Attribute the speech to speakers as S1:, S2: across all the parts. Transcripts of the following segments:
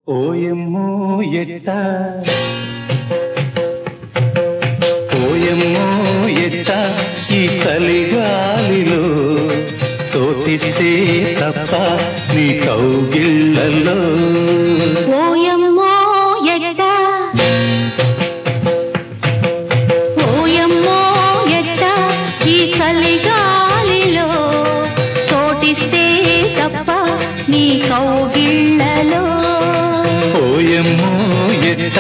S1: ఓయమ్మో ఎట్ట ఓయమ్మో ఎట్ట ఈ చలిగాలిలో చోటిస్తే తప్ప నీ కౌగిళ్ళలో
S2: ఓయమ్మో ఎట్ట ఓయమ్మో ఎట్ట ఈ చలిగాలిలో చోటిస్తే తప్ప నీ కౌగిళ్ళలో
S1: ఓయమ్మో ఎట్ట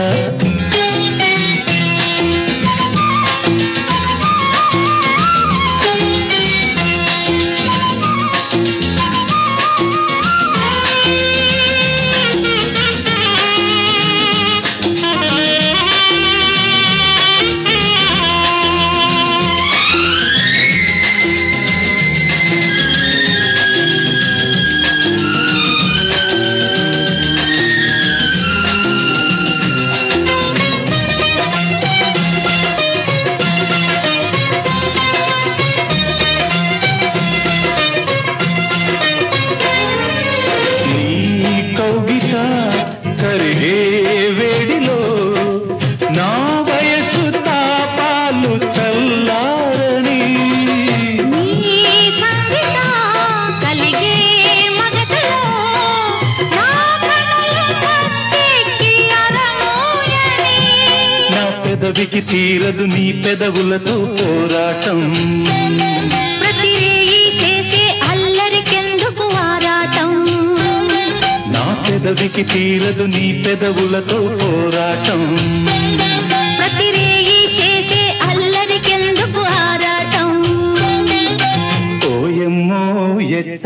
S1: నీ కౌగిట కరిగే వేడిలో నా వయసు తాపాలు చల్లారని
S2: నీ సంగిత కలిగే మగతలో నా కనులు కత్తెక్కి అరమోయని
S1: నా పెదవికి తీరదు నీ పెదవులతో పోరాటం
S2: ప్రతి రేయి చేసే అల్లరికెందుకు ఆరాటం
S1: నా పెదవికి తీరదు నీ పెదవులతో పోరాటం
S2: ప్రతి రేయి చేసే అల్లరికెందుకు ఆరాటం
S1: ఓయమ్మో ఎట్ట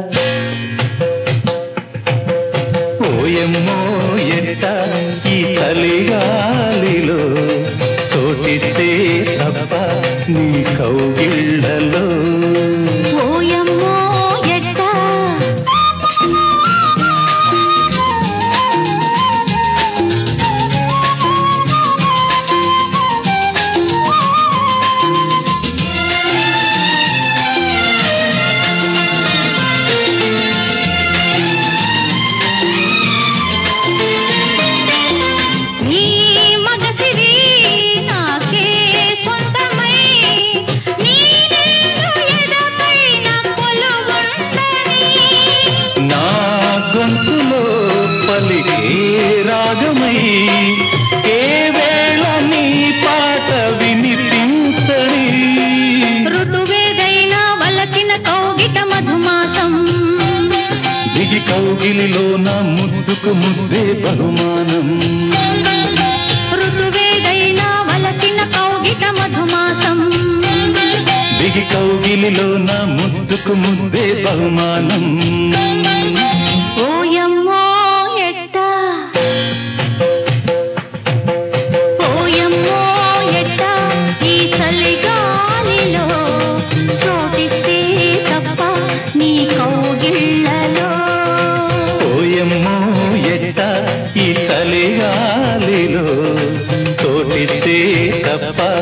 S1: ఓయమ్మో ఎట్ట ఈ చలిగాలిలో చోటిస్తే తప్ప నీ కౌగిళ్ళలో
S2: ఓయమ్మో ఎట్ట నీ మగసిరి నాకే సొంతమై నీ నిండు ఎదపైన కొలువుండని
S1: నా గొంతులో పలికే రాగమై ఏ వేళ నీ పాట వినిపించని
S2: ఋతువేదైనా వలచిన కౌగిట మధుమాసం
S1: దిగి కౌగిలిలో నా ముద్దుకు ముద్దే బహుమానం
S2: ఋతువేదైనా వలచిన కౌగిట మధుమాసం
S1: దిగి కౌగిలిలో నా ముద్దుకు ముద్దే బహుమానం
S2: ఓయమ్మో ఎట్ట ఓయమ్మో ఎట్ట ఈ చలిగాలిలో చోటిస్తే తప్ప నీ కౌగిళ్ళలో
S1: ఓయమ్మో ఎట్ట ఈ చలిగాలిలో చోటిస్తే తప్ప